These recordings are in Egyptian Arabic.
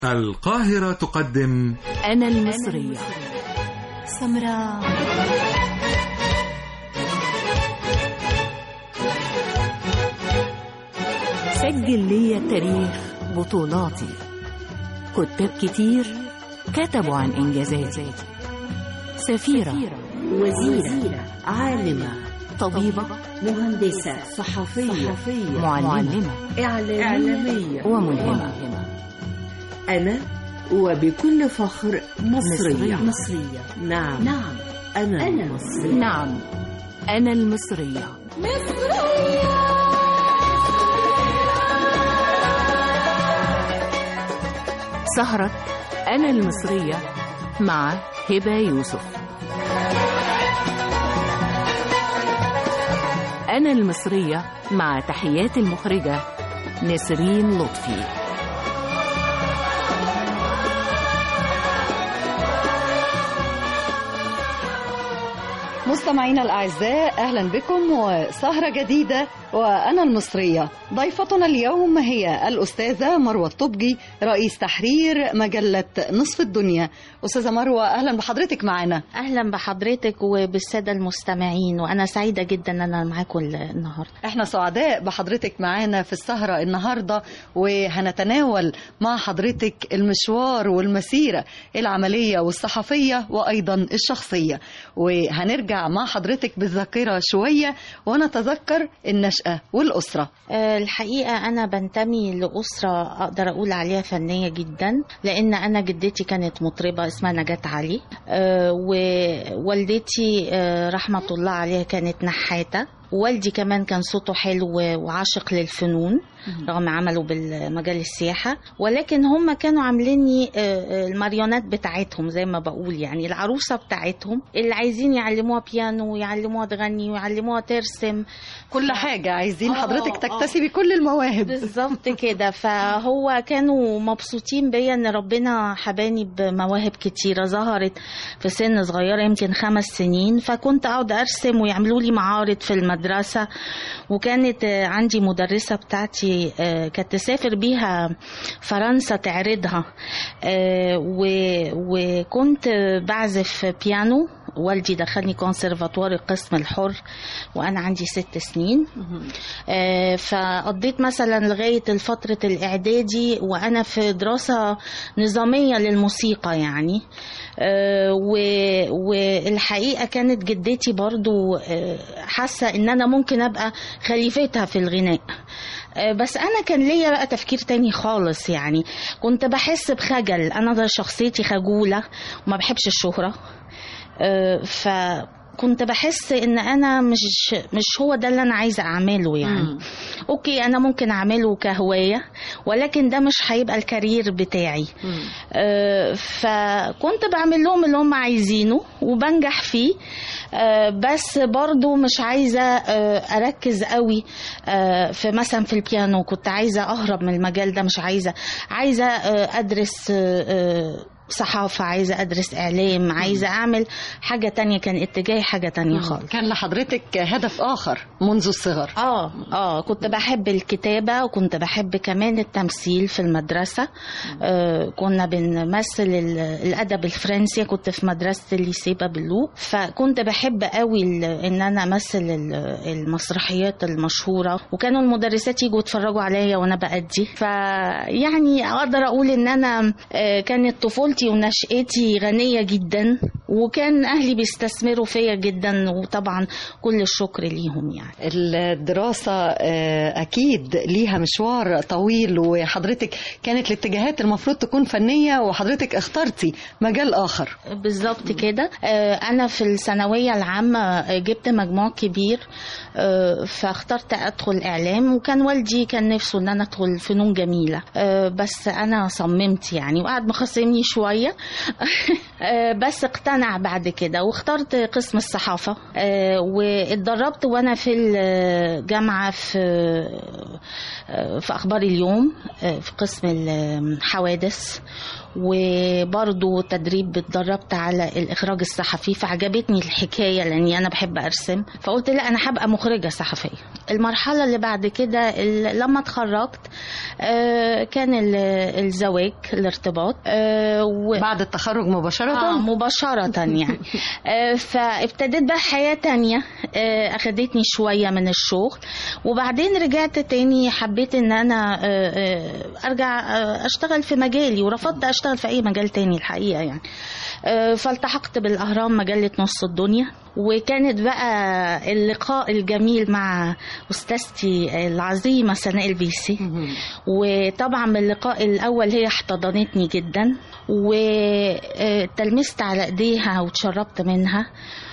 القاهرة تقدم أنا المصرية سمراء سجل لي التاريخ بطولاتي كتاب كتير كتبوا عن إنجازاتي سفيرة وزيرة عالمة طبيبة مهندسة صحفية معلمة إعلامية وملهمة أنا وبكل فخر مصرية مصرية. مصرية نعم نعم أنا, أنا مصرية نعم أنا المصرية سهرة أنا المصرية مع هبة يوسف أنا المصرية مع تحيات المخرجة نسرين لطفي مستمعينا الأعزاء أهلا بكم وسهرة جديدة وأنا المصرية ضيفتنا اليوم هي الأستاذة مروة الطبجي رئيس تحرير مجلة نصف الدنيا أستاذة مروة أهلا بحضرتك معنا اهلا بحضرتك وبالساده المستمعين وانا سعيده جدا ان انا معاكم النهارده احنا سعداء بحضرتك معانا في السهرة النهاردة وهنتناول مع حضرتك المشوار والمسيرة العملية والصحفية وأيضا الشخصية وهنرجع مع حضرتك بالذاكرة شوية ونتذكر النشأة والأسرة أه الحقيقه انا بنتمي لاسره اقدر اقول عليها فنيه جدا لان انا جدتي كانت مطربه اسمها نجاة علي أه ووالدتي أه رحمه الله عليها كانت نحاته والدي كمان كان صوته حلو وعاشق للفنون رغم عمله بالمجال السياحة ولكن هم كانوا عامليني آه، آه، الماريونات بتاعتهم زي ما بقول يعني العروسة بتاعتهم اللي عايزين يعلموها بيانو ويعلموها تغني ويعلموها ترسم كل حاجة عايزين آه، حضرتك آه. تكتسبي كل المواهب بالظبط كده فهو كانوا مبسوطين بيا ان ربنا حباني بمواهب كتيرة ظهرت في سن صغيرة يمكن خمس سنين فكنت اقعد ارسم ويعملوا لي معارض في المدرسة وكانت آه، عندي مدرسة بتاعتي آه، كانت تسافر بيها فرنسا تعرضها آه، و- وكنت بعزف بيانو والدي دخلني كونسرفاتوار القسم الحر وانا عندي ست سنين آه، فقضيت مثلا لغايه فتره الاعدادي وانا في دراسه نظاميه للموسيقى يعني آه، و- والحقيقه كانت جدتي برضو آه، حاسه ان انا ممكن ابقى خليفتها في الغناء آه، بس انا كان ليا بقى تفكير تاني خالص يعني كنت بحس بخجل انا ده شخصيتي خجوله وما بحبش الشهره آه، فكنت بحس ان انا مش مش هو ده اللي انا عايزه اعمله يعني اوكي انا ممكن اعمله كهوايه ولكن ده مش هيبقى الكارير بتاعي آه، فكنت بعمل لهم اللي هم عايزينه وبنجح فيه آه، بس برضو مش عايزة آه، أركز قوي آه، في مثلا في البيانو كنت عايزة أهرب من المجال ده مش عايزة عايزة آه، أدرس آه، آه، صحافة عايزة أدرس إعلام عايزة أعمل حاجة تانية كان اتجاهي حاجة تانية خالص كان لحضرتك هدف آخر منذ الصغر اه اه كنت بحب الكتابة وكنت بحب كمان التمثيل في المدرسة آه كنا بنمثل ال- الأدب الفرنسي كنت في مدرسة الليسيه بابلو فكنت بحب قوي ال- إن أنا أمثل ال- المسرحيات المشهورة وكانوا المدرسات يجوا يتفرجوا عليا وأنا بأدي فيعني أقدر أقول إن أنا آه كانت طفولتي ونشأتي غنية جدا وكان أهلي بيستثمروا فيا جدا وطبعا كل الشكر ليهم يعني الدراسة آه، أكيد ليها مشوار طويل وحضرتك كانت الاتجاهات المفروض تكون فنية وحضرتك اخترتي مجال آخر بالظبط كده آه، انا في الثانويه العامه آه، جبت مجموع كبير آه، فاخترت ادخل اعلام وكان والدي كان نفسه ان انا ادخل فنون جميله آه، بس انا صممت يعني وقعد مخصمني شويه آه، بس اقتنع بعد كده واخترت قسم الصحافة آه، واتدربت وانا في الجامعة في آه، في اخبار اليوم آه، في قسم الحوادث وبرضه تدريب اتدربت على الاخراج الصحفي فعجبتني الحكايه لاني انا بحب ارسم فقلت لا انا هبقى مخرجه صحفيه المرحله اللي بعد كده ال- لما اتخرجت آه، كان ال- الزواج الارتباط آه، و- بعد التخرج مباشرة آه مباشرة يعني آه فابتديت بقى حياة تانية آه أخدتني شوية من الشغل وبعدين رجعت تاني حبيت إن أنا آه آه أرجع آه أشتغل في مجالي ورفضت أشتغل في أي مجال تاني الحقيقة يعني آه فالتحقت بالأهرام مجلة نص الدنيا وكانت بقى اللقاء الجميل مع أستاذتي العظيمة سناء البيسي وطبعا من اللقاء الأول هي احتضنتني جدا وتلمست على ايديها وتشربت منها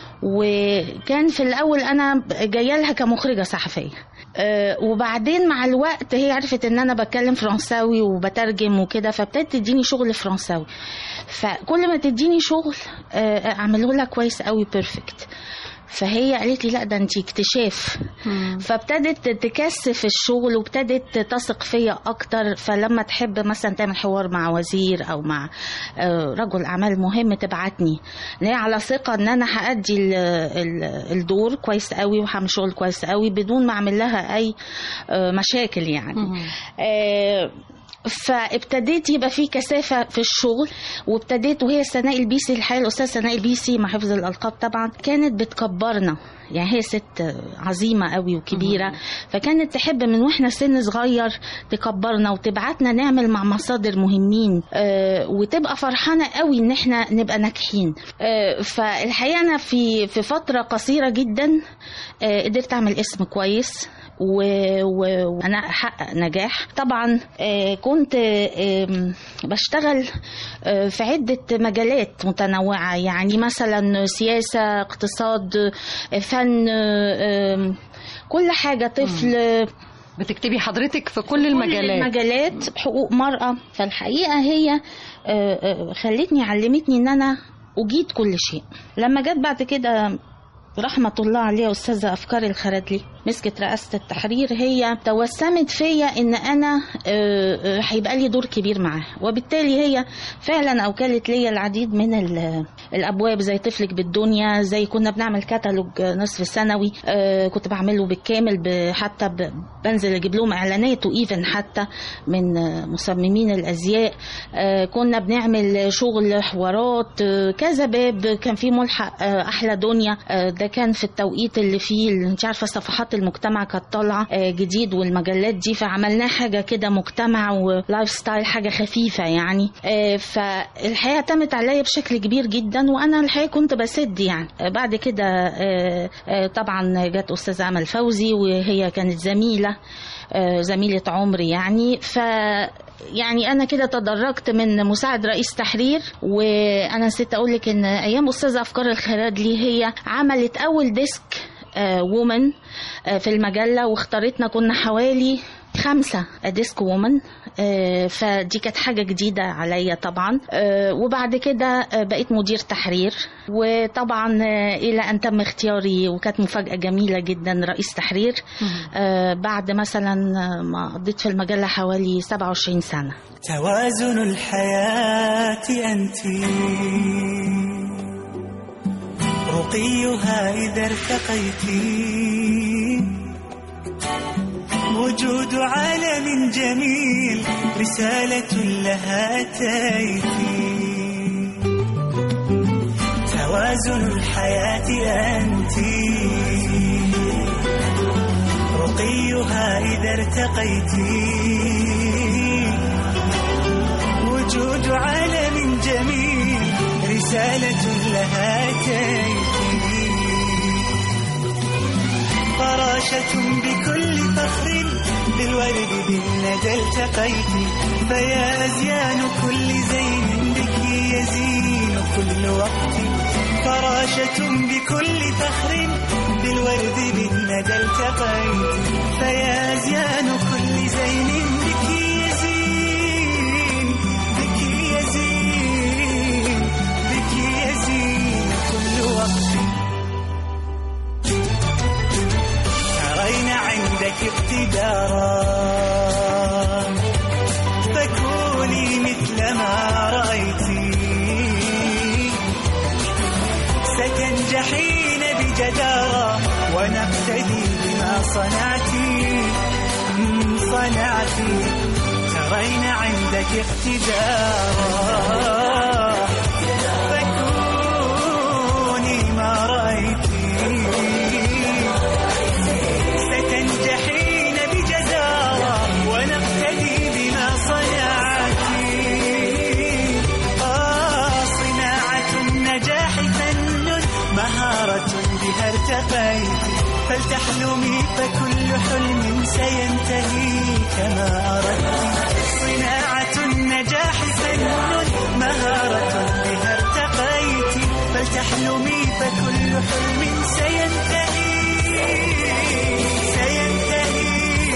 وكان في الاول انا جايه لها كمخرجه صحفيه أه، وبعدين مع الوقت هي عرفت ان انا بتكلم فرنساوي وبترجم وكده فابتدت تديني شغل فرنساوي فكل ما تديني شغل أه، اعمله لها كويس قوي بيرفكت فهي قالت لي لا ده انت اكتشاف فابتدت تكثف الشغل وابتدت تثق فيا اكتر فلما تحب مثلا تعمل حوار مع وزير او مع آه، رجل اعمال مهم تبعتني ان هي على ثقه ان انا هادي ال- ال- الدور كويس قوي وهعمل شغل كويس قوي بدون ما اعمل لها اي آه، مشاكل يعني آه، فابتديت يبقى في كثافه في الشغل وابتديت وهي سناء البيسي الحقيقه الاستاذ سناء البيسي مع حفظ الالقاب طبعا كانت بتكبرنا يعني هي ست عظيمه قوي وكبيره فكانت تحب من واحنا سن صغير تكبرنا وتبعتنا نعمل مع مصادر مهمين آه، وتبقى فرحانه قوي ان احنا نبقى ناجحين آه، فالحقيقه انا في في فتره قصيره جدا آه، قدرت اعمل اسم كويس و- و- وانا احقق نجاح طبعا آه، كنت آه، آم، بشتغل آه، في عده مجالات متنوعه يعني مثلا سياسه اقتصاد آه، فن آه، آم، كل حاجه طفل آه، بتكتبي حضرتك في كل المجالات المجالات حقوق مرأة فالحقيقة هي آه، آه، خلتني علمتني ان انا اجيد كل شيء لما جت بعد كده رحمة الله عليها أستاذة أفكار الخردلي مسكت رئاسة التحرير هي توسمت فيا إن أنا آه، آه، هيبقى لي دور كبير معاها وبالتالي هي فعلا أوكلت لي العديد من ال- الأبواب زي طفلك بالدنيا زي كنا بنعمل كتالوج نصف سنوي آه، كنت بعمله بالكامل ب- حتى ب- بنزل أجيب لهم إعلانات وإيفن حتى من آه، مصممين الأزياء آه، كنا بنعمل شغل حوارات آه، كذا باب كان في ملحق آه، أحلى دنيا آه، ده كان في التوقيت اللي فيه اللي انت عارفة صفحات المجتمع كانت طالعة آه، جديد والمجلات دي فعملناه حاجة كده مجتمع ولايف ستايل حاجة خفيفة يعني آه، فالحقيقة اعتمد عليا بشكل كبير جدا وأنا الحقيقة كنت بسد يعني آه، بعد كده آه، آه، طبعا جت أستاذة أمل فوزي وهي كانت زميلة آه، زميلة عمري يعني ف يعني انا كده تدرجت من مساعد رئيس تحرير وانا نسيت اقول لك ان ايام استاذه افكار الخرادلي هي عملت اول ديسك وومن في المجله واختارتنا كنا حوالي خمسة ديسك وومن فدي كانت حاجة جديدة عليا طبعا آه، وبعد كده آه، بقيت مدير تحرير وطبعا آه، إلى أن تم اختياري وكانت مفاجأة جميلة جدا رئيس تحرير آه، بعد مثلا آه، ما قضيت في المجلة حوالي 27 سنة توازن الحياة أنت رقيها إذا ارتقيت وجود عالم جميل رسالة لها أتيت توازن الحياة أنت رقيها إذا ارتقيت وجود عالم جميل رسالة لها تأتي فراشة بكل فخر بالورد بالندى التقيت فيا أزيان كل زين بك يزين كل وقت فراشة بكل فخر بالورد بالندى التقيت فيا أزيان كل زين بك يزين بك يزين بك ستنجحين بجدارة ونقتدي بما صنعتي مم، صنعتي ترين عندك اختبارا فكوني ما رأيتي ستنجحين بجدارة ونقتدي بما صنعتي آه صناعة النجاح فن مهارة بها ارتقيت فلتحلمي فكل حلم سينتهي كما أردت صناعة النجاح فن مهارة بها ارتقيت فلتحلمي فكل حلم سينتهي سينتهي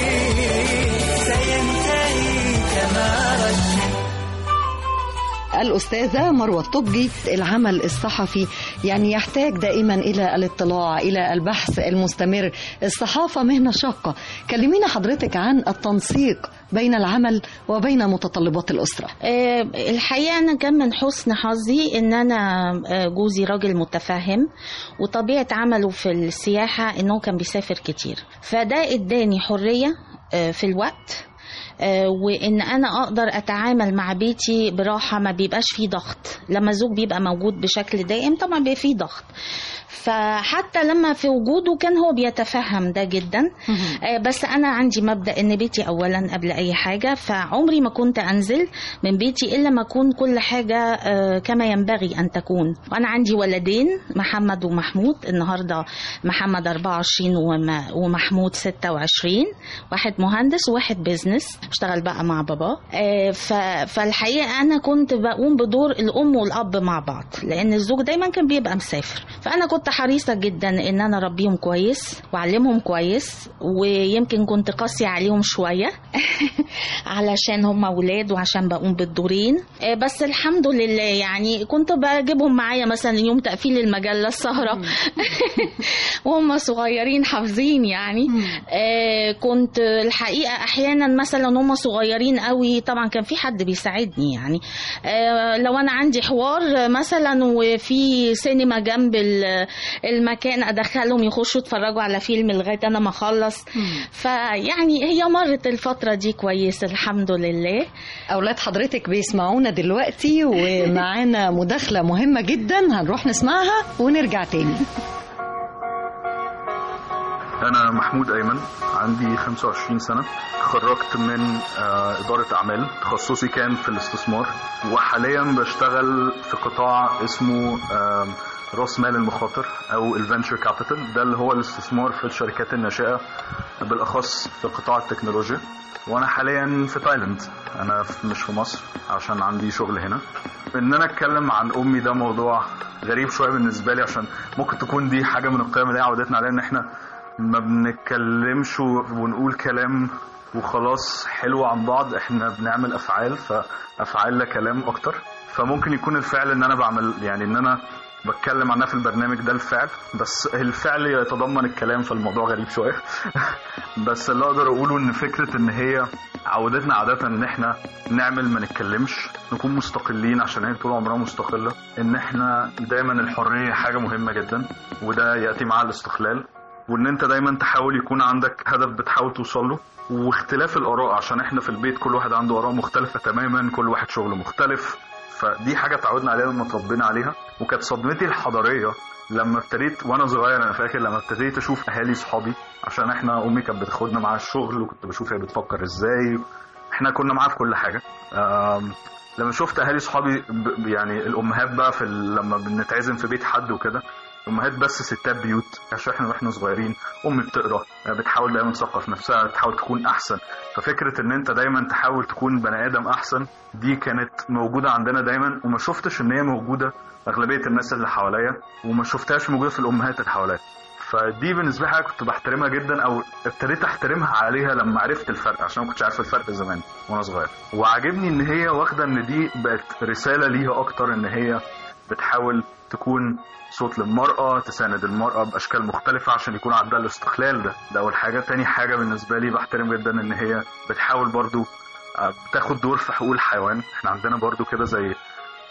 سينتهي كما أردت الأستاذة مروة الطبجي العمل الصحفي يعني يحتاج دائما إلى الاطلاع إلى البحث المستمر الصحافة مهنة شاقة كلمينا حضرتك عن التنسيق بين العمل وبين متطلبات الأسرة آه، الحقيقة أنا كان من حسن حظي إن أنا آه، جوزي راجل متفهم وطبيعة عمله في السياحة إنه كان بيسافر كتير فده إداني حرية آه، في الوقت آه، وان انا اقدر اتعامل مع بيتي براحه ما بيبقاش فيه ضغط لما الزوج بيبقى موجود بشكل دائم طبعا بيبقى فيه ضغط فحتى لما في وجوده كان هو بيتفهم ده جدا آه، بس انا عندي مبدا ان بيتي اولا قبل اي حاجه فعمري ما كنت انزل من بيتي الا ما اكون كل حاجه آه، كما ينبغي ان تكون وانا عندي ولدين محمد ومحمود النهارده محمد 24 وم- ومحمود 26 واحد مهندس وواحد بيزنس اشتغل بقى مع باباه آه، ف- فالحقيقه انا كنت بقوم بدور الام والاب مع بعض لان الزوج دايما كان بيبقى مسافر فانا كنت حريصه جدا ان انا اربيهم كويس واعلمهم كويس ويمكن كنت قاسيه عليهم شويه علشان هم اولاد وعشان بقوم بالدورين آه، بس الحمد لله يعني كنت بجيبهم معايا مثلا يوم تقفيل المجله السهره وهم صغيرين حافظين يعني آه كنت الحقيقه احيانا مثلا هم صغيرين قوي طبعا كان في حد بيساعدني يعني آه لو انا عندي حوار مثلا وفي سينما جنب ال- المكان ادخلهم يخشوا يتفرجوا على فيلم لغايه انا ما اخلص فيعني هي مرت الفتره دي كويس الحمد لله أولاد حضرتك بيسمعونا دلوقتي ومعانا مداخلة مهمة جدا هنروح نسمعها ونرجع تاني أنا محمود أيمن عندي 25 سنة تخرجت من آه، إدارة أعمال تخصصي كان في الاستثمار وحاليا بشتغل في قطاع اسمه آم، رأس مال المخاطر أو الفنتشر كابيتال ده اللي هو الاستثمار في الشركات الناشئة بالأخص في قطاع التكنولوجيا وأنا حاليا في تايلاند أنا في- مش في مصر عشان عندي شغل هنا إن أنا أتكلم عن أمي ده موضوع غريب شوية بالنسبة لي عشان ممكن تكون دي حاجة من القيم اللي هي عودتنا عليها إن إحنا ما بنتكلمش ونقول كلام وخلاص حلو عن بعض احنا بنعمل افعال فافعال لا كلام اكتر فممكن يكون الفعل ان انا بعمل يعني ان انا بتكلم عنها في البرنامج ده الفعل بس الفعل يتضمن الكلام فالموضوع غريب شويه بس اللي اقدر اقوله ان فكره ان هي عودتنا عاده ان احنا نعمل ما نتكلمش نكون مستقلين عشان هي طول عمرها مستقله ان احنا دايما الحريه حاجه مهمه جدا وده ياتي مع الاستقلال وان انت دايما تحاول يكون عندك هدف بتحاول توصل له واختلاف الاراء عشان احنا في البيت كل واحد عنده اراء مختلفه تماما كل واحد شغله مختلف فدي حاجه اتعودنا عليها لما اتربينا عليها وكانت صدمتي الحضاريه لما ابتديت وانا صغير انا فاكر لما ابتديت اشوف اهالي صحابي عشان احنا امي كانت بتاخدنا معاها الشغل وكنت بشوف هي بتفكر ازاي احنا كنا معاها في كل حاجه آم، لما شفت اهالي صحابي ب- يعني الامهات بقى في ال- لما بنتعزم في بيت حد وكده امهات بس ستات بيوت عشان احنا واحنا صغيرين امي بتقرا بتحاول دايما تثقف نفسها تحاول تكون احسن ففكره ان انت دايما تحاول تكون بني ادم احسن دي كانت موجوده عندنا دايما وما شفتش ان هي موجوده اغلبيه الناس اللي حواليا وما شفتهاش موجوده في الامهات اللي حواليا فدي بالنسبه لي حاجه كنت بحترمها جدا او ابتديت احترمها عليها لما عرفت الفرق عشان ما كنتش عارف الفرق زمان وانا صغير وعاجبني ان هي واخده ان دي بقت رساله ليها اكتر ان هي بتحاول تكون صوت للمرأة تساند المرأة بأشكال مختلفة عشان يكون عندها الاستقلال ده ده أول حاجة تاني حاجة بالنسبة لي بحترم جدا إن هي بتحاول برضو آه، بتاخد دور في حقوق الحيوان احنا عندنا برضو كده زي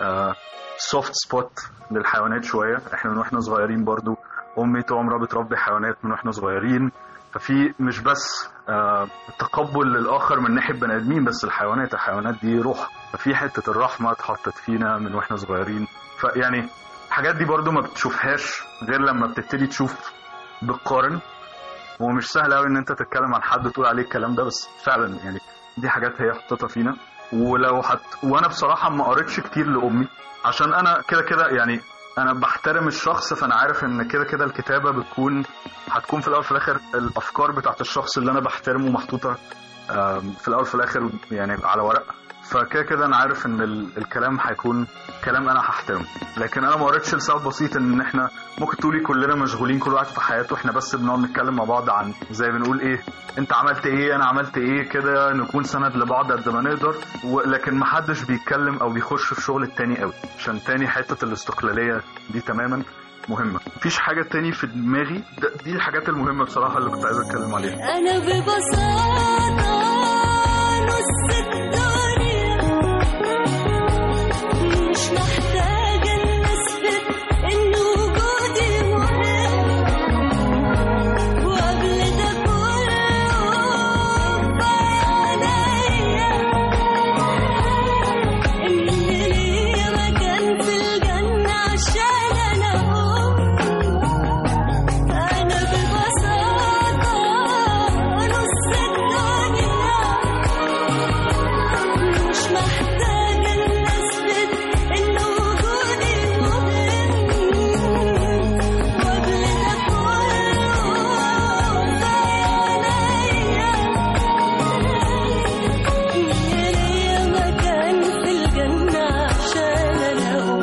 سوفت سبوت للحيوانات شويه احنا من واحنا صغيرين برضو امي طول عمرها بتربي حيوانات من واحنا صغيرين ففي مش بس آه، تقبل للاخر من ناحيه بني ادمين بس الحيوانات الحيوانات دي روح ففي حته الرحمه اتحطت فينا من واحنا صغيرين فيعني الحاجات دي برضو ما بتشوفهاش غير لما بتبتدي تشوف بتقارن ومش سهل قوي ان انت تتكلم عن حد تقول عليه الكلام ده بس فعلا يعني دي حاجات هي حطتها فينا ولو حت وانا بصراحه ما قريتش كتير لامي عشان انا كده كده يعني انا بحترم الشخص فانا عارف ان كده كده الكتابه بتكون هتكون في الاول وفي الاخر الافكار بتاعت الشخص اللي انا بحترمه محطوطه آم، في الاول وفي الاخر يعني على ورق فكده كده انا عارف ان ال- الكلام هيكون كلام انا هحترمه لكن انا ما قريتش لسبب بسيط ان احنا ممكن تقولي كلنا مشغولين كل واحد في حياته احنا بس بنقعد نتكلم مع بعض عن زي بنقول ايه انت عملت ايه انا عملت ايه كده نكون سند لبعض قد ما نقدر و- لكن ما حدش بيتكلم او بيخش في شغل التاني قوي عشان تاني حته الاستقلاليه دي تماما مهمه مفيش حاجه تاني في دماغي ده- دي الحاجات المهمه بصراحه اللي كنت عايز اتكلم عليها أنا ببساطة نص الدنيا مش محتاجة إن أثبت إن وجودي مهم وقبل ده كله عليا إن ليا مكان في الجنة عشان أنا أم أنا ببساطة نص الدنيا مش محتاجة إن أثبت إن وجودي مهم وقبل ده كله عليا إن ليا مكان في الجنة عشان أنا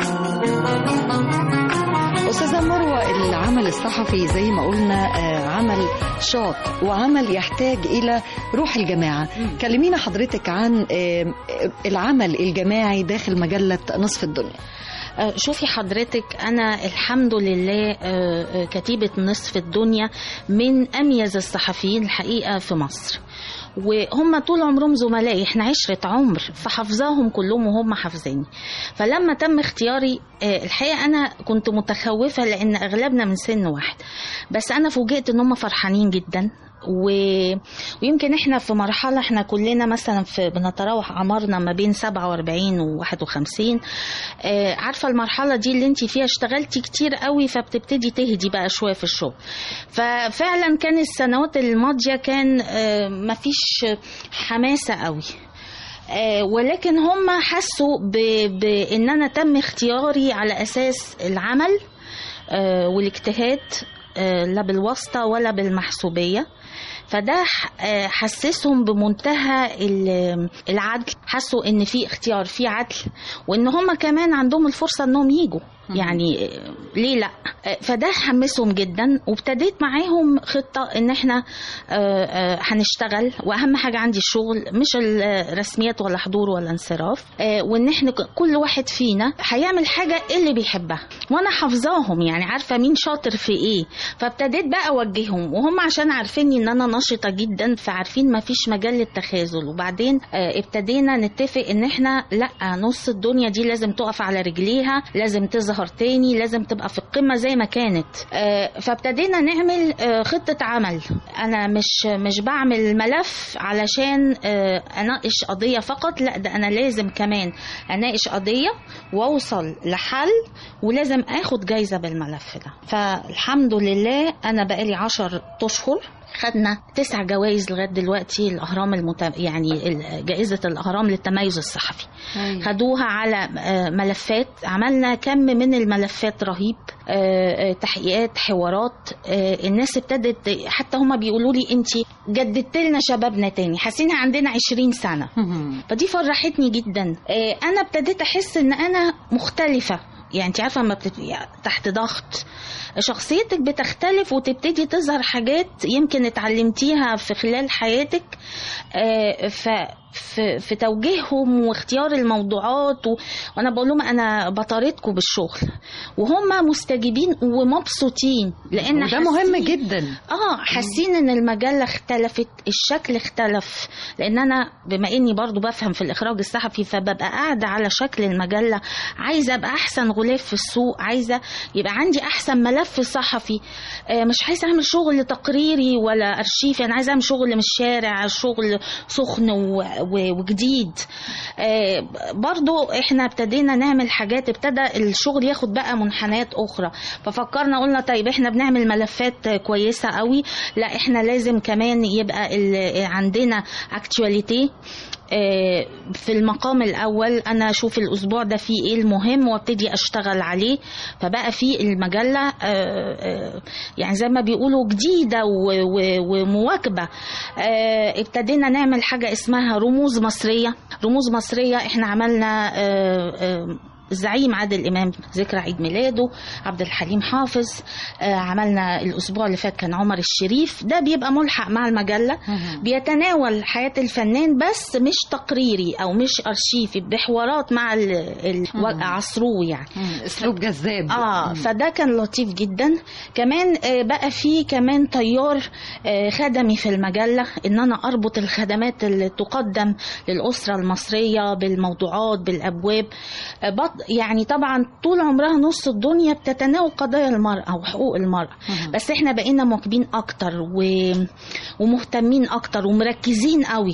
أم أستاذة مروة العمل الصحفي زي ما قلنا آه، عمل شاق وعمل يحتاج إلى روح الجماعة كلمينا حضرتك عن آه، العمل الجماعي داخل مجلة نصف الدنيا آه، شوفي حضرتك انا الحمد لله آه، آه، كتيبه نصف الدنيا من اميز الصحفيين الحقيقه في مصر وهم طول عمرهم زملائي احنا عشرة عمر فحافظاهم كلهم وهم حافظيني فلما تم اختياري آه، الحقيقة أنا كنت متخوفة لأن أغلبنا من سن واحد بس أنا فوجئت إن هم فرحانين جدا و... ويمكن احنا في مرحلة احنا كلنا مثلا في بنتراوح أعمارنا ما بين 47 و 51 آه عارفة المرحلة دي اللي انت فيها اشتغلتي كتير قوي فبتبتدي تهدي بقى شوية في الشغل ففعلا كان السنوات الماضية كان آه مفيش حماسة قوي آه، ولكن هم حسوا ب- بان انا تم اختياري على اساس العمل آه، والاجتهاد آه، لا بالواسطه ولا بالمحسوبيه فده ح- آه، حسسهم بمنتهى ال- العدل حسوا ان في اختيار في عدل وان هم كمان عندهم الفرصه انهم يجوا يعني آه، ليه لا آه، فده حمسهم جدا وابتديت معاهم خطه ان احنا آه، آه، هنشتغل واهم حاجه عندي الشغل مش الرسميات ولا حضور ولا انصراف آه، وان احنا ك- كل واحد فينا هيعمل حاجه اللي بيحبها وانا حافظاهم يعني عارفه مين شاطر في ايه فابتديت بقى اوجههم وهم عشان عارفيني ان انا نشطه جدا فعارفين ما فيش مجال للتخاذل وبعدين آه، ابتدينا نتفق ان احنا لا نص الدنيا دي لازم تقف على رجليها لازم تظهر تاني لازم تبقى في القمه زي ما كانت آه، فابتدينا نعمل آه، خطه عمل انا مش مش بعمل ملف علشان آه، اناقش قضيه فقط لا ده انا لازم كمان اناقش قضيه واوصل لحل ولازم اخد جايزه بالملف ده فالحمد لله انا بقالي عشر اشهر خدنا تسع جوائز لغايه دلوقتي الاهرام المت... يعني ال- جائزه الاهرام للتميز الصحفي خدوها على آه، ملفات عملنا كم من الملفات رهيب آه، آه، تحقيقات حوارات آه، الناس ابتدت حتى هما بيقولوا لي انت جددت لنا شبابنا تاني حاسين عندنا 20 سنه فدي فرحتني جدا آه، انا ابتديت احس ان انا مختلفه يعني انت عارفه لما بتت... تحت ضغط شخصيتك بتختلف وتبتدي تظهر حاجات يمكن اتعلمتيها في خلال حياتك آه، ف في, في توجيههم واختيار الموضوعات و... وانا بقول لهم انا بطاردكم بالشغل وهم مستجيبين ومبسوطين لان وده مهم حاسين- جدا اه حاسين ان المجله اختلفت الشكل اختلف لان انا بما اني برضو بفهم في الاخراج الصحفي فببقى قاعده على شكل المجله عايزه ابقى احسن غلاف في السوق عايزه يبقى عندي احسن ملف صحفي آه مش عايزه اعمل شغل تقريري ولا ارشيفي انا عايزه اعمل شغل من الشارع شغل سخن و- و- وجديد آه برضو احنا ابتدينا نعمل حاجات ابتدى الشغل ياخد بقى منحنيات اخرى ففكرنا قلنا طيب احنا بنعمل ملفات كويسه قوي لا احنا لازم كمان يبقى ال- عندنا اكتواليتي في المقام الاول انا اشوف الاسبوع ده فيه ايه المهم وابتدي اشتغل عليه فبقى في المجله آه، آه، يعني زي ما بيقولوا جديده و- و- ومواكبه آه، ابتدينا نعمل حاجه اسمها رموز مصريه رموز مصريه احنا عملنا آه، آه، الزعيم عادل امام ذكرى عيد ميلاده عبد الحليم حافظ آه، عملنا الاسبوع اللي فات كان عمر الشريف ده بيبقى ملحق مع المجله بيتناول حياه الفنان بس مش تقريري او مش ارشيفي بحوارات مع ال- ال- عصروه يعني اسلوب جذاب اه فده كان لطيف جدا كمان آه، بقى في كمان تيار آه، خدمي في المجله ان انا اربط الخدمات اللي تقدم للاسره المصريه بالموضوعات بالابواب آه، بط- يعني طبعا طول عمرها نص الدنيا بتتناول قضايا المراه وحقوق المراه بس احنا بقينا مواكبين اكتر و... ومهتمين اكتر ومركزين قوي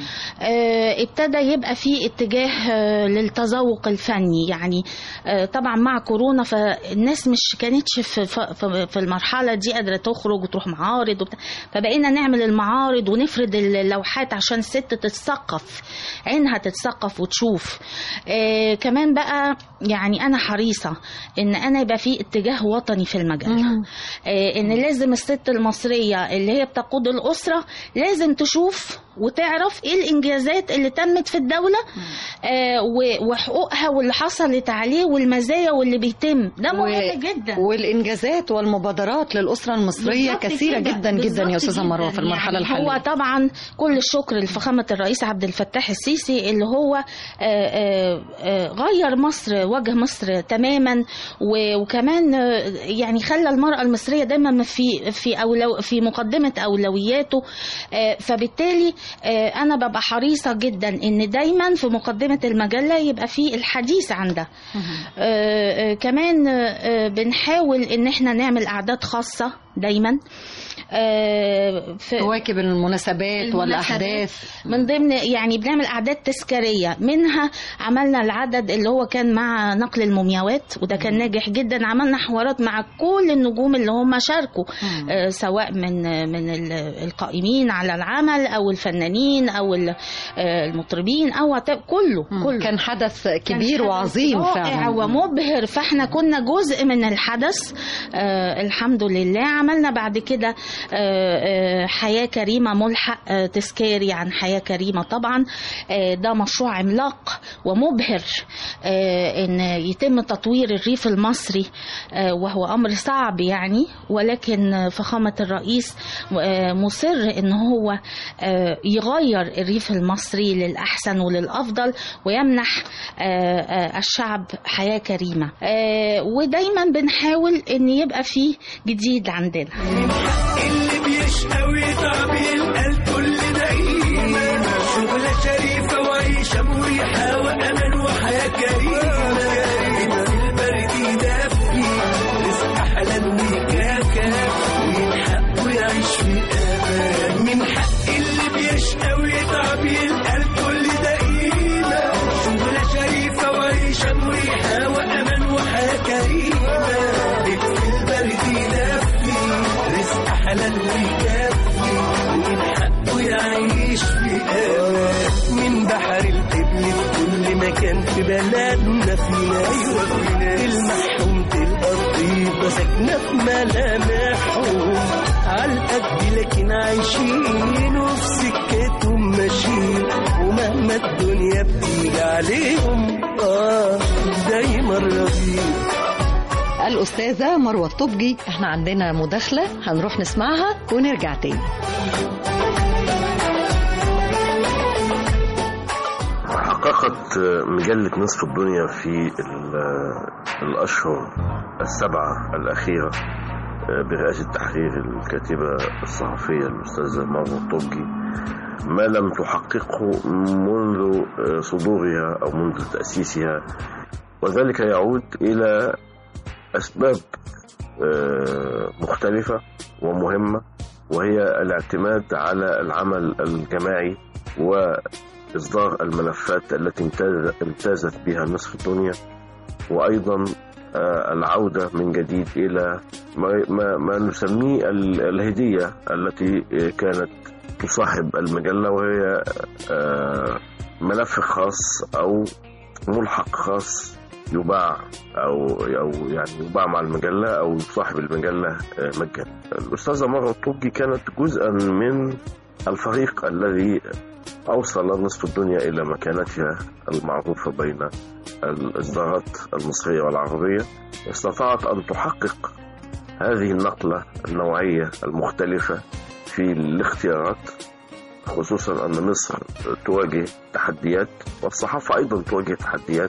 آه، ابتدى يبقى في اتجاه آه، للتذوق الفني يعني آه، طبعا مع كورونا فالناس مش كانتش في, في, في المرحله دي قادره تخرج وتروح معارض وبتاع فبقينا نعمل المعارض ونفرد اللوحات عشان الست تتثقف عينها تتثقف وتشوف آه كمان بقى يعني انا حريصه ان انا يبقى في اتجاه وطني في المجال آه ان لازم الست المصريه اللي هي بتقود الاسره لازم تشوف وتعرف ايه الانجازات اللي تمت في الدوله آه و- وحقوقها واللي حصلت عليه والمزايا واللي بيتم ده مهم جدا والانجازات والمبادرات للاسره المصريه بالظبط كثيره كده، جدا جدا يا بالظبط استاذه جداً. مروه في المرحله يعني الحاليه هو طبعا كل الشكر لفخامه الرئيس عبد الفتاح السيسي اللي هو آه، آه، آه، غير مصر وجه مصر تماما و- وكمان آه، يعني خلى المراه المصريه دايما في في أولو في مقدمه اولوياته آه، فبالتالي آه، انا ببقى حريصه جدا ان دايما في مقدمه المجله يبقى في الحديث عن ده آه، آه، كمان آه، آه، بنحاول ان احنا نعمل اعداد خاصه دايما آه، في تواكب المناسبات والاحداث من ضمن يعني بنعمل اعداد تذكاريه منها عملنا العدد اللي هو كان مع نقل المومياوات وده كان ناجح جدا عملنا حوارات مع كل النجوم اللي هم شاركوا آه سواء من من ال- القائمين على العمل او الفنانين او ال- آه المطربين او وات- كله كله كان حدث كان كبير حدث وعظيم رائع فعلا ومبهر فاحنا كنا جزء من الحدث آه الحمد لله عملنا بعد كده آه آه حياة كريمة ملحق آه تذكاري عن حياة كريمة طبعا آه ده مشروع عملاق ومبهر آه ان يتم تطوير الريف المصري آه وهو امر صعب يعني ولكن فخامة الرئيس آه مصر ان هو آه يغير الريف المصري للأحسن وللأفضل ويمنح آه، آه، الشعب حياة كريمة آه، ودايما بنحاول ان يبقى فيه جديد عندنا اللي بيشقى ويتعب يلقى الكل دقيقة شغلة شريفة وعيشة مريحة وأمان وحياة كريمة البرد يدفي رزق حلال ويكافى من حقه يعيش في أمان من حق اللي بيشقى ويتعب يلقى الكل دقيقة شغلة شريفة وعيشة مريحة وأمان وحياة كريمة يكفي البرد يدفي رزق حلال ويكفي ومن حقه يعيش في امان من بحر القبل في كل مكان في بلدنا فينا ايوه فينا المحروم الارض ساكنه في ملامحهم عالقد لكن عايشين وفي سكتهم ماشيين ومهما الدنيا بتيجي عليهم اه دايما رضيين الاستاذه مروه الطبجي احنا عندنا مداخله هنروح نسمعها ونرجع تاني أطلقت مجلة نصف الدنيا في ال- الأشهر السبعة الأخيرة برئاسة تحرير الكاتبة الصحفية الأستاذة مروة الطبي ما لم تحققه منذ صدورها أو منذ تأسيسها وذلك يعود إلى أسباب آه، مختلفة ومهمة وهي الاعتماد على العمل الجماعي وإصدار الملفات التي امتاز- امتازت بها نصف الدنيا وأيضا آه، العودة من جديد إلى ما, ما, ما نسميه ال- الهدية التي آه، كانت تصاحب المجلة وهي آه، ملف خاص أو ملحق خاص يباع او او يعني يباع مع المجله او صاحب المجله آه، مجانا. الاستاذه مروه الطبي كانت جزءا من الفريق الذي اوصل نصف الدنيا الى مكانتها المعروفه بين الاصدارات المصريه والعربيه استطاعت ان تحقق هذه النقله النوعيه المختلفه في الاختيارات خصوصا ان مصر تواجه تحديات والصحافه ايضا تواجه تحديات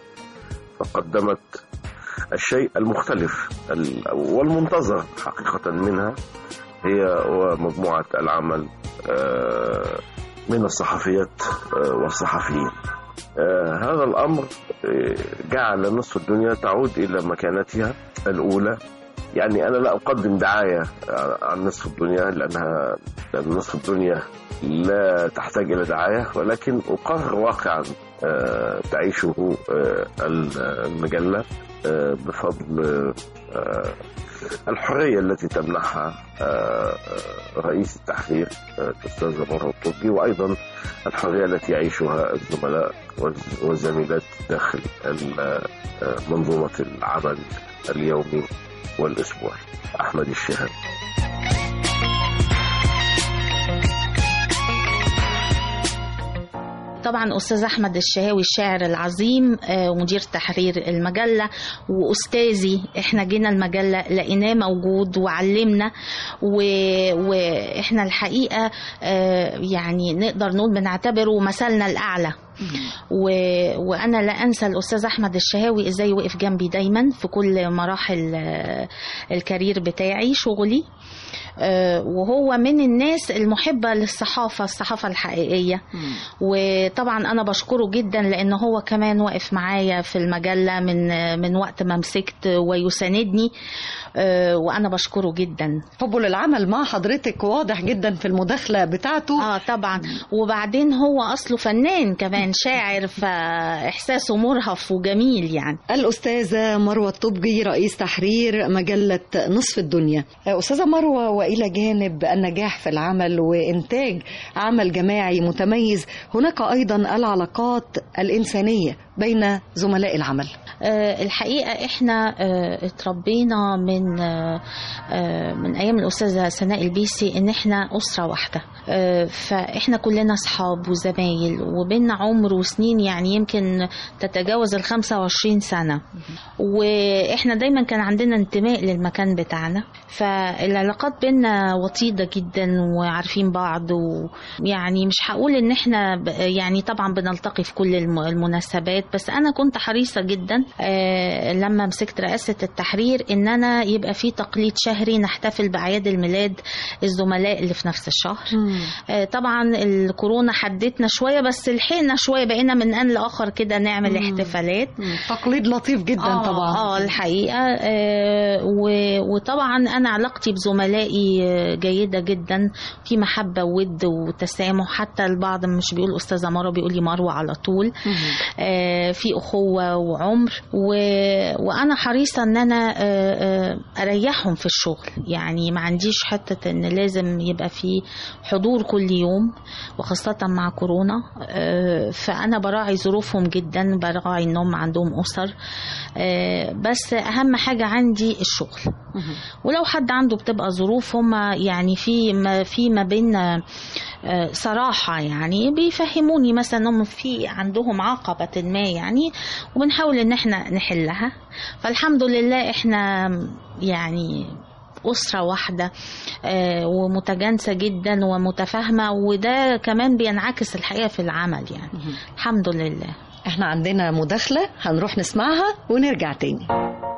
فقدمت الشيء المختلف ال- والمنتظر حقيقة منها هي ومجموعة العمل آه، من الصحفيات آه، والصحفيين آه، هذا الأمر آه، جعل نصف الدنيا تعود إلى مكانتها الأولى يعني أنا لا أقدم دعاية عن نصف الدنيا لأنها لأن نصف الدنيا لا تحتاج إلى دعاية ولكن أقرر واقعا آه، تعيشه آه، المجلة آه، بفضل آه، الحرية التي تمنحها آه، آه، رئيس التحرير آه، الأستاذة مرة الطبي وأيضا الحرية التي يعيشها الزملاء والز- والزميلات داخل ال- آه، منظومة العمل اليومي والأسبوعي أحمد الشهاب طبعا استاذ احمد الشهاوي الشاعر العظيم آه، ومدير تحرير المجله واستاذي احنا جينا المجله لقيناه موجود وعلمنا و- واحنا الحقيقه آه، يعني نقدر نقول بنعتبره مثلنا الاعلى و... وانا لا انسى الاستاذ احمد الشهاوي ازاي وقف جنبي دايما في كل مراحل آه، الكارير بتاعي شغلي آه، وهو من الناس المحبه للصحافه الصحافه الحقيقيه وطبعا انا بشكره جدا لان هو كمان واقف معايا في المجله من من وقت ما مسكت ويساندني آه، وانا بشكره جدا حبه للعمل مع حضرتك واضح جدا في المداخلة بتاعته اه طبعا وبعدين هو اصله فنان كمان شاعر فاحساسه مرهف وجميل يعني الأستاذة مروة الطبجي رئيس تحرير مجلة نصف الدنيا أستاذة مروة وإلى جانب النجاح في العمل وإنتاج عمل جماعي متميز هناك أيضا العلاقات الإنسانية بين زملاء العمل آه، الحقيقة احنا آه، اتربينا من آه، آه، من ايام الاستاذة سناء البيسي ان احنا اسرة واحدة آه، فاحنا كلنا اصحاب وزمايل وبيننا عمر وسنين يعني يمكن تتجاوز ال 25 سنة واحنا دايما كان عندنا انتماء للمكان بتاعنا فالعلاقات بينا وطيدة جدا وعارفين بعض ويعني مش هقول ان احنا ب- يعني طبعا بنلتقي في كل الم- المناسبات بس انا كنت حريصة جدا آه، لما مسكت رئاسة التحرير ان انا يبقى في تقليد شهري نحتفل باعياد الميلاد الزملاء اللي في نفس الشهر آه، طبعا الكورونا حدتنا شوية بس لحقنا شوية بقينا من ان لاخر كده نعمل مم. احتفالات تقليد لطيف جدا آه طبعا اه الحقيقه آه و- وطبعا انا علاقتي بزملائي آه، جيده جدا في محبه وود وتسامح حتى البعض مش بيقول استاذه مروه بيقول لي مروه على طول آه في اخوه وعمر و... وانا حريصه ان انا آه، آه، اريحهم في الشغل يعني ما عنديش حته ان لازم يبقى في حضور كل يوم وخاصه مع كورونا آه، فانا براعي ظروفهم جدا براعي انهم عندهم اسر آه، بس اهم حاجه عندي الشغل ولو حد عنده بتبقى ظروف هم يعني في ما في ما بيننا آه، صراحه يعني بيفهموني مثلا انهم في عندهم عقبه ما يعني وبنحاول ان احنا نحلها فالحمد لله احنا يعني أسرة واحدة آه، ومتجانسة جدا ومتفاهمة وده كمان بينعكس الحقيقة في العمل يعني الحمد لله احنا عندنا مداخلة هنروح نسمعها ونرجع تاني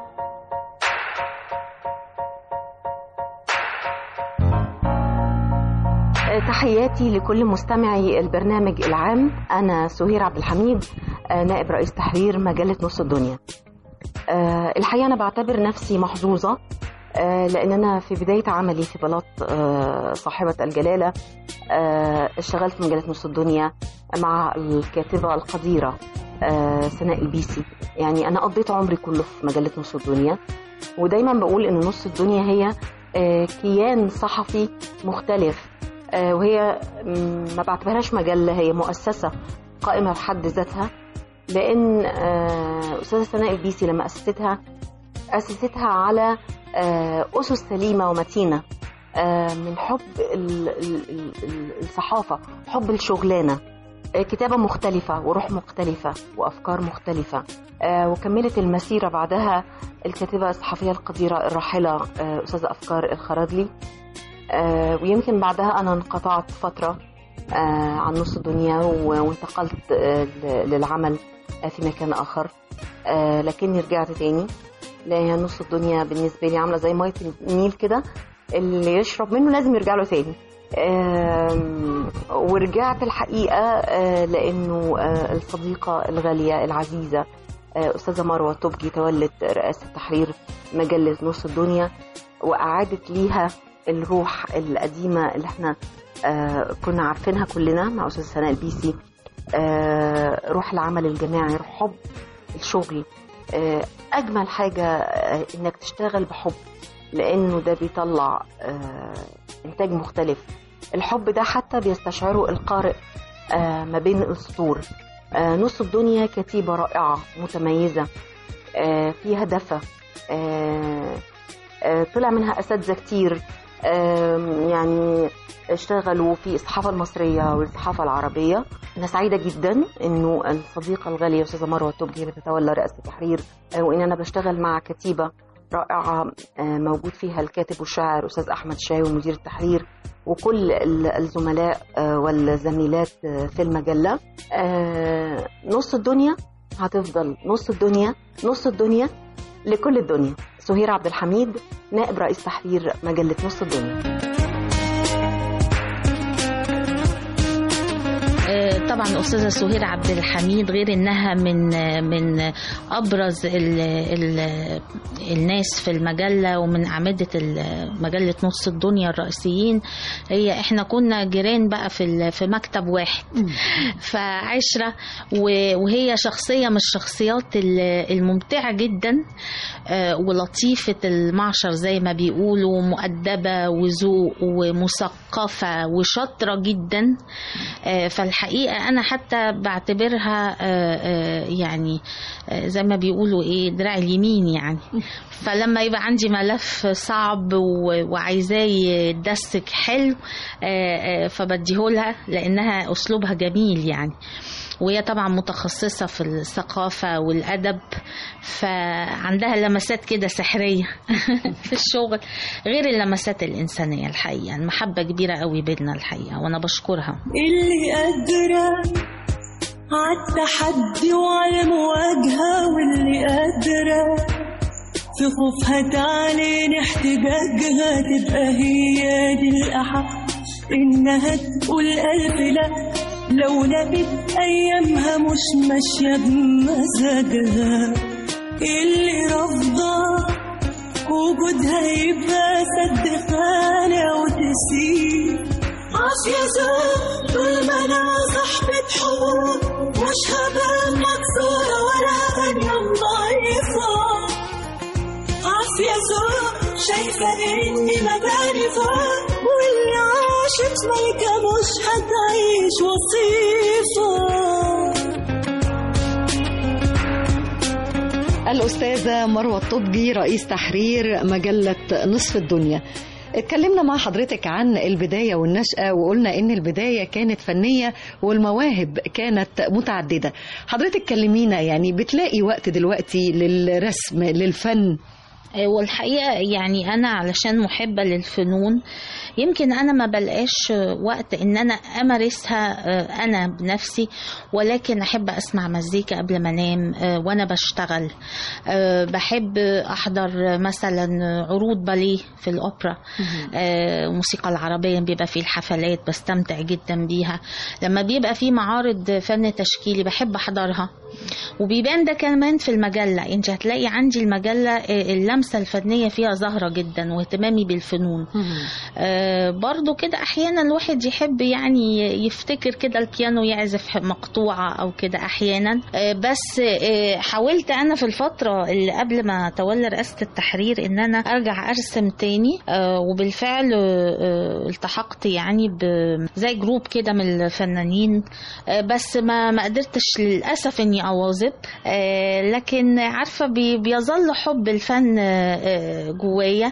تحياتي لكل مستمعي البرنامج العام أنا سهير عبد الحميد آه، نائب رئيس تحرير مجلة نص الدنيا آه، الحقيقة أنا بعتبر نفسي محظوظة آه، لأن أنا في بداية عملي في بلاط آه، صاحبة الجلالة آه، اشتغلت في مجلة نص الدنيا مع الكاتبة القديرة آه، سناء البيسي يعني أنا قضيت عمري كله في مجلة نص الدنيا ودايما بقول إن نص الدنيا هي آه، كيان صحفي مختلف آه، وهي م، ما بعتبرهاش مجلة هي مؤسسة قائمة بحد ذاتها لأن آه، أستاذة سناء البيسي لما أسستها أسستها على آه، أسس سليمة ومتينة آه، من حب ال- ال- ال- ال- الصحافة حب الشغلانة آه، كتابة مختلفة وروح مختلفة وأفكار مختلفة آه، وكملت المسيرة بعدها الكاتبة الصحفية القديرة الراحلة آه، أستاذة أفكار الخرادلي آه، ويمكن بعدها أنا انقطعت فترة آه، عن نص الدنيا و- وانتقلت آه، ل- للعمل آه، في مكان آخر آه، لكني رجعت تاني لأن نص الدنيا بالنسبة لي عاملة زي مية النيل كده اللي يشرب منه لازم يرجع له تاني آم، ورجعت الحقيقة آه، لأنه آه، الصديقة الغالية العزيزة آه، أستاذة مروة توبجي تولت رئاسة تحرير مجلة نص الدنيا وأعادت ليها الروح القديمة اللي احنا آه، كنا عارفينها كلنا مع أستاذ سناء البيسي آه، روح العمل الجماعي روح حب الشغل آه، أجمل حاجة آه، إنك تشتغل بحب لأنه ده بيطلع آه، إنتاج مختلف الحب ده حتى بيستشعره القارئ آه، ما بين السطور آه، نص الدنيا كتيبة رائعة متميزة آه، فيها دفى آه، آه، طلع منها أساتذة كتير آم، يعني اشتغلوا في الصحافة المصرية والصحافة العربية أنا سعيدة جدا إنه الصديقة الغالية أستاذة مروة التوبجي بتتولى رئاسة التحرير آه، وإن أنا بشتغل مع كتيبة رائعة آه، موجود فيها الكاتب والشاعر أستاذ أحمد شاي ومدير التحرير وكل ال- الزملاء آه، والزميلات آه، في المجلة آه، نص الدنيا هتفضل نص الدنيا نص الدنيا لكل الدنيا سهير عبد الحميد نائب رئيس تحرير مجلة نص الدنيا آه، طبعا استاذه سهير عبد الحميد غير انها من آه، من ابرز ال ال الناس في المجله ومن اعمده ال- مجله نص الدنيا الرئيسيين هي احنا كنا جيران بقى في ال- في مكتب واحد فعشره و- وهي شخصيه من الشخصيات ال- الممتعه جدا آه، ولطيفه المعشر زي ما بيقولوا مؤدبه وذوق ومثقفه وشاطره جدا آه، فالحقيقة أنا حتى بعتبرها آه، آه، يعني آه، زي ما بيقولوا إيه دراع اليمين يعني فلما يبقى عندي ملف صعب و- وعايزاه يدسك حلو آه، آه، فبديهولها لأنها أسلوبها جميل يعني وهي طبعا متخصصة في الثقافة والأدب فعندها لمسات كده سحرية في الشغل غير اللمسات الإنسانية الحقيقة المحبة كبيرة قوي بيننا الحقيقة وأنا بشكرها اللي قادرة عالتحدي وعلى المواجهة واللي قادرة في خوفها تعلن احتجاجها تبقى هي دي الأحق إنها تقول ألف لا لو لقيت أيامها مش ماشية بمزاجها اللي رافضة وجودها يبقى سد خانة وتسيب عافية زوج طول ما أنا صاحبة حقوق مش هبقى مكسورة ولا هبقى ضعيفة عافية زوج شايفة إني مكاني فوق واللي عاشت ملكة مش هتعيش وصيفة الأستاذة مروة الطبجي رئيس تحرير مجلة نصف الدنيا اتكلمنا مع حضرتك عن البداية والنشأة وقلنا إن البداية كانت فنية والمواهب كانت متعددة حضرتك كلمينا يعني بتلاقي وقت دلوقتي للرسم للفن آه، والحقيقة يعني أنا علشان محبة للفنون يمكن أنا ما بلقاش وقت إن أنا أمارسها آه، أنا بنفسي ولكن أحب أسمع مزيكا قبل ما أنام آه، وأنا بشتغل آه، بحب أحضر مثلا عروض باليه في الأوبرا آه، الموسيقى العربية بيبقى في الحفلات بستمتع جدا بيها لما بيبقى في معارض فن تشكيلي بحب أحضرها وبيبان ده كمان في المجلة انت هتلاقي عندي المجلة آه، اللمسة الفنية فيها ظاهرة جدا واهتمامي بالفنون آه، برضو كده احيانا الواحد يحب يعني يفتكر كده البيانو يعزف مقطوعة او كده احيانا آه، بس آه، حاولت انا في الفترة اللي قبل ما اتولى رئاسة التحرير ان انا ارجع ارسم تاني آه، وبالفعل آه، آه، التحقت يعني ب- زي جروب كده من الفنانين آه، بس ما ما قدرتش للاسف اني اواظب آه، لكن عارفه بي- بيظل حب الفن آه، آه، جوايا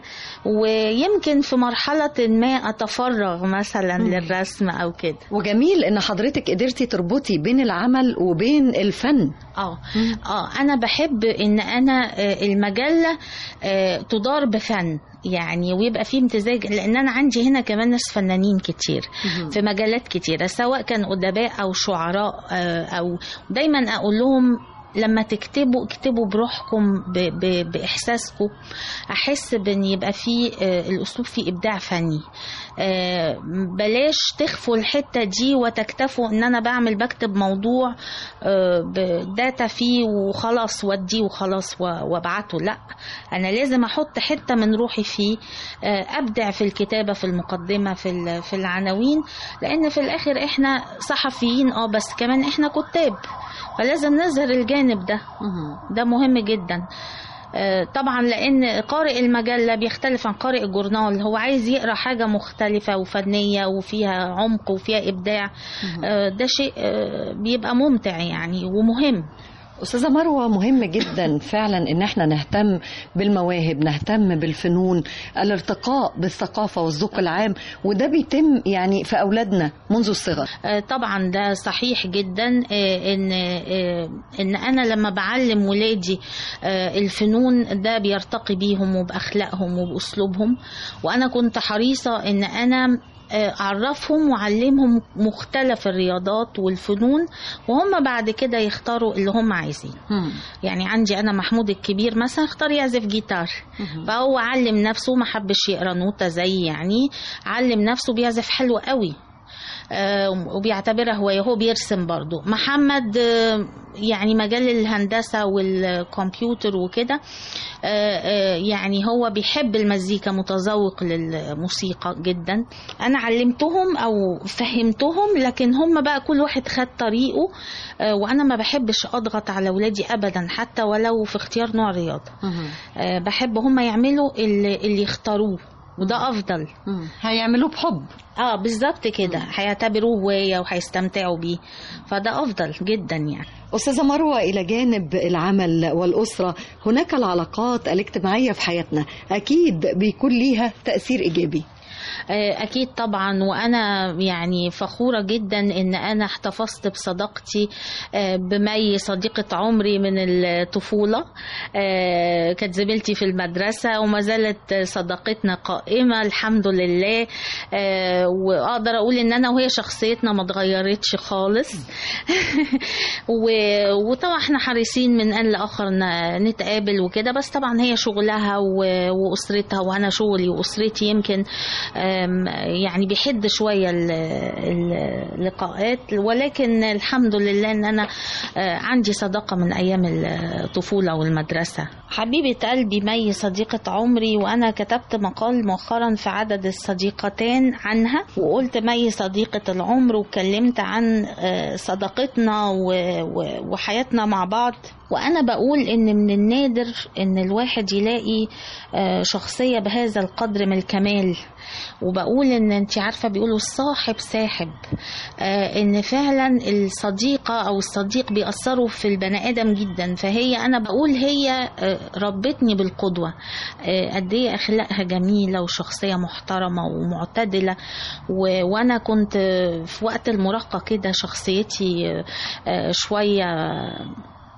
ويمكن في مرحله ما اتفرغ مثلا مم. للرسم او كده وجميل ان حضرتك قدرتي تربطي بين العمل وبين الفن اه اه انا بحب ان انا آه، المجله آه، تدار بفن يعني ويبقى فيه امتزاج لان انا عندي هنا كمان ناس فنانين كتير في مجالات كتيره سواء كان ادباء او شعراء آه، او دايما اقول لهم لما تكتبوا اكتبوا بروحكم ب- ب- باحساسكم احس بان يبقى في آه، الاسلوب فيه ابداع فني آه، بلاش تخفوا الحته دي وتكتفوا ان انا بعمل بكتب موضوع آه، بداتا فيه وخلاص وديه وخلاص و- وابعته لا انا لازم احط حته من روحي فيه آه، ابدع في الكتابه في المقدمه في ال- في العناوين لان في الاخر احنا صحفيين اه بس كمان احنا كتاب فلازم نظهر الجانب ده ده مهم جدا آه، طبعا لان قارئ المجله بيختلف عن قارئ الجورنال هو عايز يقرا حاجه مختلفه وفنيه وفيها عمق وفيها ابداع آه، ده شيء آه، بيبقى ممتع يعني ومهم أستاذة مروة مهم جدا فعلا إن احنا نهتم بالمواهب نهتم بالفنون الارتقاء بالثقافة والذوق العام وده بيتم يعني في أولادنا منذ الصغر آه، طبعا ده صحيح جدا آه، ان آه، ان انا لما بعلم ولادي آه، الفنون ده بيرتقي بيهم وباخلاقهم وباسلوبهم وانا كنت حريصه ان انا آه، اعرفهم واعلمهم مختلف الرياضات والفنون وهم بعد كده يختاروا اللي هم عايزين يعني عندي انا محمود الكبير مثلا اختار يعزف جيتار فهو علم نفسه ما حبش يقرا نوتة زي يعني علم نفسه بيعزف حلو قوي آه، وبيعتبرها هواية هو بيرسم برضو محمد آه، يعني مجال الهندسة والكمبيوتر وكده آه، آه، يعني هو بيحب المزيكا متذوق للموسيقى جدا أنا علمتهم أو فهمتهم لكن هم بقى كل واحد خد طريقه آه، وأنا ما بحبش أضغط على ولادي أبدا حتى ولو في اختيار نوع رياضة آه، بحب هم يعملوا اللي, اللي يختاروه وده افضل هيعملوه بحب اه بالظبط كده هيعتبروه هوايه وهيستمتعوا بيه فده افضل جدا يعني أستاذة مروة إلى جانب العمل والأسرة هناك العلاقات الاجتماعية في حياتنا أكيد بيكون ليها تأثير إيجابي آه، أكيد طبعا وأنا يعني فخورة جدا إن أنا احتفظت بصداقتي آه، بمي صديقة عمري من الطفولة آه، كانت زميلتي في المدرسة وما زالت صداقتنا قائمة الحمد لله آه، وأقدر أقول إن أنا وهي شخصيتنا ما اتغيرتش خالص و- وطبعا احنا حريصين من آن لآخر ن- نتقابل وكده بس طبعا هي شغلها و- وأسرتها وأنا شغلي وأسرتي يمكن آم، يعني بيحد شوية ال- ال- اللقاءات ولكن الحمد لله ان انا آه، عندي صداقة من ايام الطفولة والمدرسة حبيبة قلبي مي صديقة عمري وانا كتبت مقال مؤخرا في عدد الصديقتان عنها وقلت مي صديقة العمر واتكلمت عن آه، صداقتنا و- و- وحياتنا مع بعض وانا بقول ان من النادر ان الواحد يلاقي آه، شخصية بهذا القدر من الكمال وبقول ان انت عارفة بيقولوا الصاحب ساحب آه، ان فعلا الصديقة او الصديق بيأثروا في البني ادم جدا فهي انا بقول هي آه، ربتني بالقدوة آه، قد ايه اخلاقها جميلة وشخصية محترمة ومعتدلة و- وانا كنت آه، في وقت المراهقة كده شخصيتي آه، آه، شوية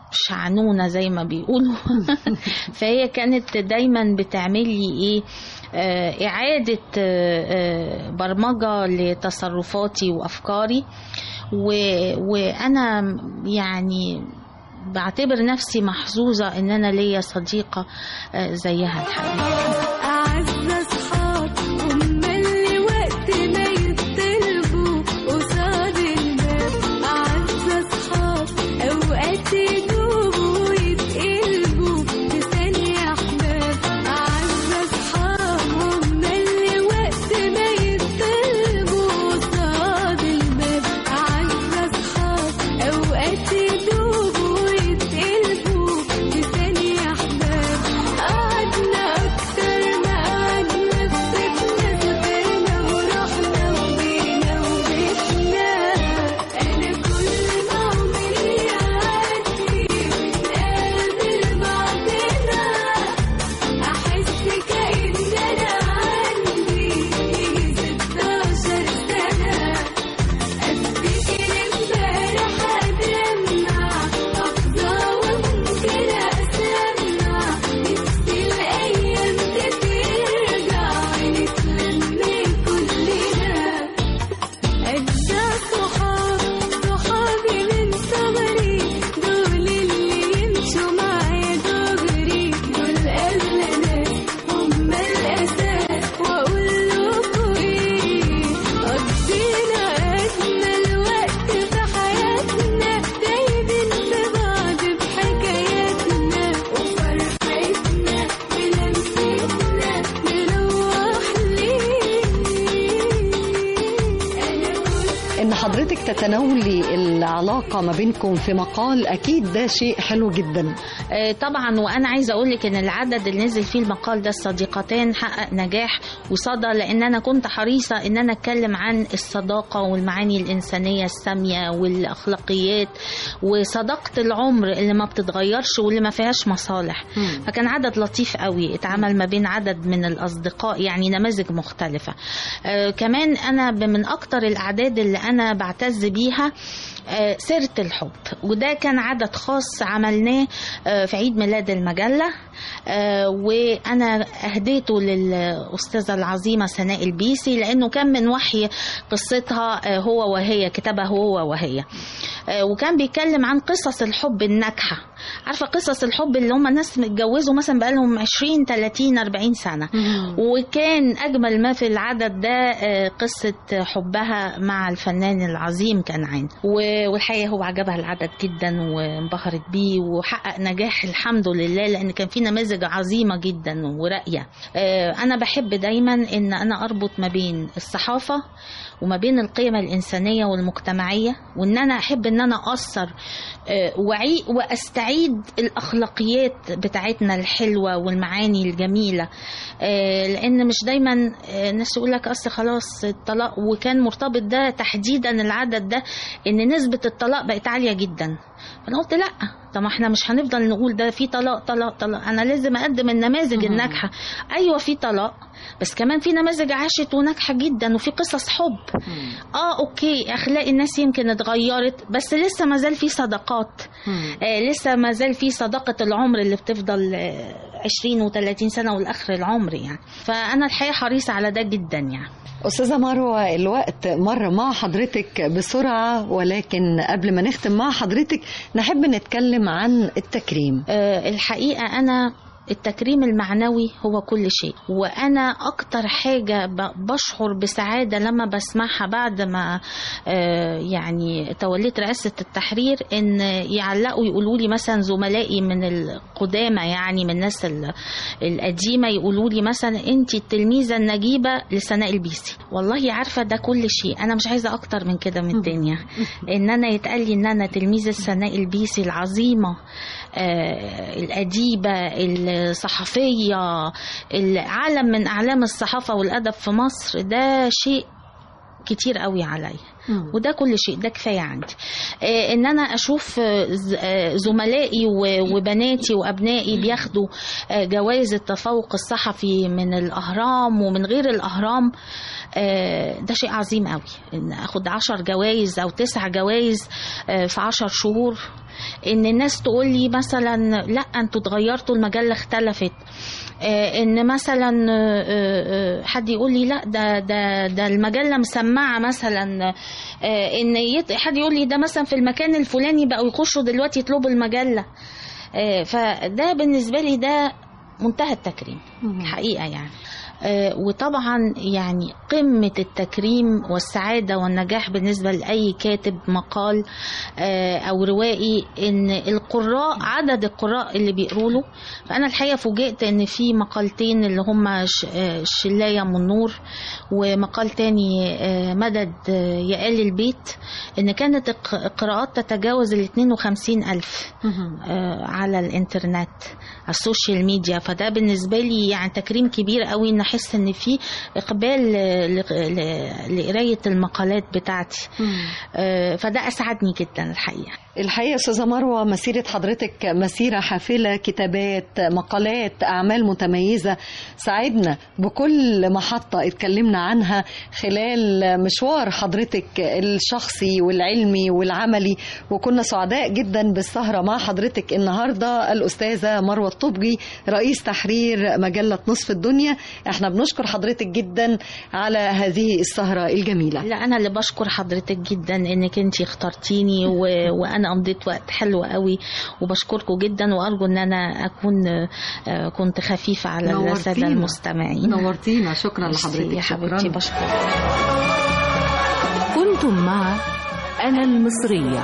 شعنونة زي ما بيقولوا فهي كانت دايما بتعمل لي ايه آه، إعادة آه، آه، برمجة لتصرفاتي وأفكاري و... وأنا يعني بعتبر نفسي محظوظة إن أنا ليا صديقة آه، زيها الحقيقة أعز أصحاب هم اللي وقت ما يطلبوا قصاد الباب أعز أصحاب أوقات يدوبوا ويتقلبوا في ثانية أحباب أعز أصحاب هم اللي وقت ما يطلبوا قصاد الباب أعز أصحاب أوقات يدوبوا ويتقلبوا في ثانية أحباب قعدنا أكتر ما قعدنا سبنا سافرنا ورحنا وجينا وبيتنا أنا كل ما عمري يعدي بنقابل بعضنا أحس كأن أنا عندي يجي ستاشر سنة أفتكر امبارح أدمع أفضى وممكن أسمع نفسي الأيام ترجع ونتلم كلنا أجدع صحاب صحابي من صغري دول اللي يمشوا معايا دغري دول أغلى ناس هم الأساس وأقول لكم إيه قضينا أجمل وقت في حياتنا دايبين في بعض بحكاياتنا وفرحتنا بلمستنا نروح ليه ان حضرتك تتناولي العلاقة ما بينكم في مقال اكيد ده شيء حلو جدا آه، طبعا وانا عايزه اقول لك ان العدد اللي نزل فيه المقال ده الصديقتان حقق نجاح وصدى لان انا كنت حريصه ان انا اتكلم عن الصداقه والمعاني الانسانيه الساميه والاخلاقيات وصداقه العمر اللي ما بتتغيرش واللي ما فيهاش مصالح فكان عدد لطيف قوي اتعمل ما بين عدد من الاصدقاء يعني نماذج مختلفه آه، كمان انا ب- من اكتر الاعداد اللي انا بعتز بيها آه، سيرة الحب وده كان عدد خاص عملناه آه، في عيد ميلاد المجلة آه، وأنا أهديته للأستاذة العظيمة سناء البيسي لأنه كان من وحي قصتها آه، هو وهي كتبها هو وهي آه، وكان بيتكلم عن قصص الحب الناجحة عارفة قصص الحب اللي هم ناس متجوزوا مثلا بقالهم 20 30 40 سنة وكان أجمل ما في العدد ده آه، قصة حبها مع الفنان العظيم كنعان و- والحقيقة هو عجبها العدد جدا وانبهرت بيه وحقق نجاح الحمد لله لأن كان في نماذج عظيمة جدا وراقية آه، أنا بحب دايما إن أنا أربط ما بين الصحافة وما بين القيم الإنسانية والمجتمعية وإن أنا أحب إن أنا أثر آه، وعي وأستعيد الأخلاقيات بتاعتنا الحلوة والمعاني الجميلة آه، لأن مش دايما آه، الناس يقول لك أصل خلاص الطلاق وكان مرتبط ده تحديدا العدد ده إن نسبة الطلاق بقت عالية جدا فأنا قلت لأ طب ما احنا مش هنفضل نقول ده في طلاق طلاق طلاق أنا لازم أقدم النماذج الناجحة أيوة في طلاق بس كمان في نماذج عاشت وناجحة جدا وفي قصص حب اه اوكي اخلاق الناس يمكن اتغيرت بس لسه ما زال في صداقات آه لسه ما زال في صداقة العمر اللي بتفضل آه 20 و30 سنة والآخر العمر يعني فأنا الحقيقة حريصة على ده جدا يعني أستاذة مروة الوقت مر مع حضرتك بسرعة ولكن قبل ما نختم مع حضرتك نحب نتكلم عن التكريم آه، الحقيقة أنا التكريم المعنوي هو كل شيء وأنا أكتر حاجة ب- بشعر بسعادة لما بسمعها بعد ما آه، يعني توليت رئاسة التحرير إن يعلقوا يقولوا لي مثلا زملائي من القدامى يعني من الناس ال- القديمة يقولوا لي مثلا أنت التلميذة النجيبة لسناء البيسي والله عارفة ده كل شيء أنا مش عايزة أكتر من كده من الدنيا إن أنا يتقال لي إن أنا تلميذة سناء البيسي العظيمة آه، الأديبة الصحفية العالم من أعلام الصحافة والأدب في مصر ده شيء كتير قوي عليا وده كل شيء ده كفايه عندي آه، ان انا اشوف آه، ز- آه، زملائي و- وبناتي وابنائي بياخدوا آه، جوائز التفوق الصحفي من الاهرام ومن غير الاهرام آه، ده شيء عظيم قوي ان اخد عشر جوائز او تسع جوائز آه، في عشر شهور ان الناس تقول لي مثلا لا انتوا اتغيرتوا المجله اختلفت آه، ان مثلا آه، آه، حد يقول لي لا ده ده ده المجله مسمعه مثلا آه، ان يت- حد يقول لي ده مثلا في المكان الفلاني بقوا يخشوا دلوقتي يطلبوا المجله آه، فده بالنسبه لي ده منتهى التكريم حقيقه يعني آه، وطبعا يعني قمة التكريم والسعادة والنجاح بالنسبة لأي كاتب مقال آه، أو روائي إن القراء عدد القراء اللي بيقروا له فأنا الحقيقة فوجئت إن في مقالتين اللي هم ش- آه، الشلاية من النور ومقال تاني آه، مدد آه، يا آل البيت إن كانت الق- القراءات تتجاوز ال 52 ألف آه، على الانترنت على السوشيال ميديا فده بالنسبه لي يعني تكريم كبير قوي ان احس ان في اقبال ل- ل- لقرايه المقالات بتاعتي آه، فده اسعدني جدا الحقيقه الحقيقة أستاذة مروة مسيرة حضرتك مسيرة حافلة كتابات مقالات أعمال متميزة سعدنا بكل محطة اتكلمنا عنها خلال مشوار حضرتك الشخصي والعلمي والعملي وكنا سعداء جدا بالسهرة مع حضرتك النهاردة الأستاذة مروة الطبجي رئيس تحرير مجلة نصف الدنيا احنا بنشكر حضرتك جدا على هذه السهرة الجميلة لا انا اللي بشكر حضرتك جدا انك انتي اخترتيني و... وانا قضيت وقت حلو قوي وبشكركم جدا وارجو ان انا اكون آه، كنت خفيفه على الساده نورتينا. المستمعين نورتينا شكرا ميرسي لحضرتك يا حبيبتي بشكرك كنتم مع أنا المصرية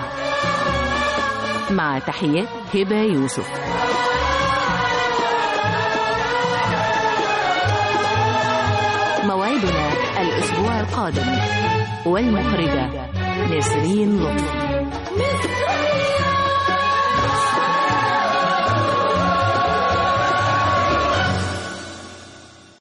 مع تحيات هبة يوسف موعدنا الأسبوع القادم والمخرجة نسرين لطفي مصرية